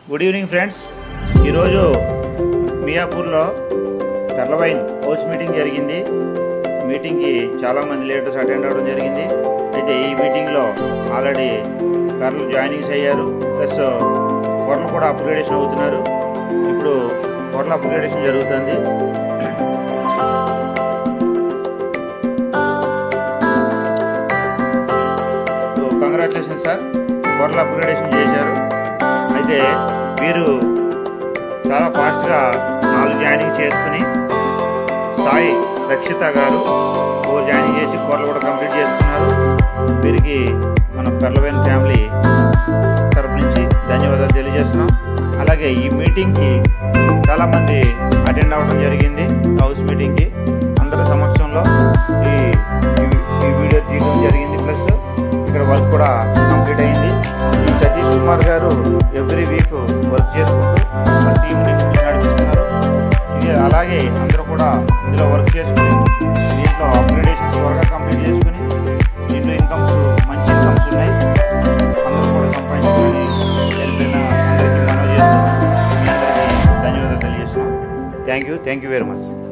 good evening friends ఈరోజు మియాపూర్లో టర్లవైన్ house meeting జరిగింది మీటింగ్కి చాలామంది లీడర్స్ అటెండ్ అవ్వడం జరిగింది అయితే ఈ మీటింగ్లో ఆల్రెడీ కర్రలు జాయినింగ్స్ అయ్యారు ప్లస్ కొరలు కూడా అప్గ్రేడేషన్ అవుతున్నారు ఇప్పుడు కొరల అప్గ్రేడేషన్ జరుగుతుంది కంగ్రాచులేషన్ సార్ కొరల అప్గ్రేడేషన్ చేశారు అయితే వీరు చాలా ఫాస్ట్గా నాలుగు జాయినింగ్ చేసుకుని సాయి రక్షిత గారు ఓ జాయినింగ్ చేసి కొరలు కూడా కంప్లీట్ చేసుకున్నారు వీరికి మన పెర్లవైన ఫ్యామిలీ తరపు నుంచి ధన్యవాదాలు తెలియజేస్తున్నాం అలాగే ఈ మీటింగ్కి చాలామంది అటెండ్ అవ్వడం జరిగింది హౌస్ మీటింగ్కి అందరి సమక్షంలో ఈ ఈ- ఈ వీడియో తీయడం జరిగింది ప్లస్ ఇక్కడ వర్క్ కూడా కంప్లీట్ అయింది ఈ సతీష్ కుమార్ గారు ఎవ్రీ వీక్ వర్క్ చేసుకుంటూ ఆ టీంని ముందుకు నడిపిస్తున్నారు ఇది అలాగే అందరూ కూడా ఇందులో వర్క్ చేసుకుని దీంట్లో అప్గ్రేడేషన్స్ త్వరగా కంప్లీట్ చేసుకుని దీంట్లో ఇన్కమ్స్ మంచి ఇన్కమ్స్ ఉన్నాయి అందరూ కూడా సంపాదించుకొని వెళ్ళిపోయిన అందరికీ మనవి చేస్తున్నాం మీ అందరికీ ధన్యవాదాలు తెలియజేస్తున్నాం thank you thank you very much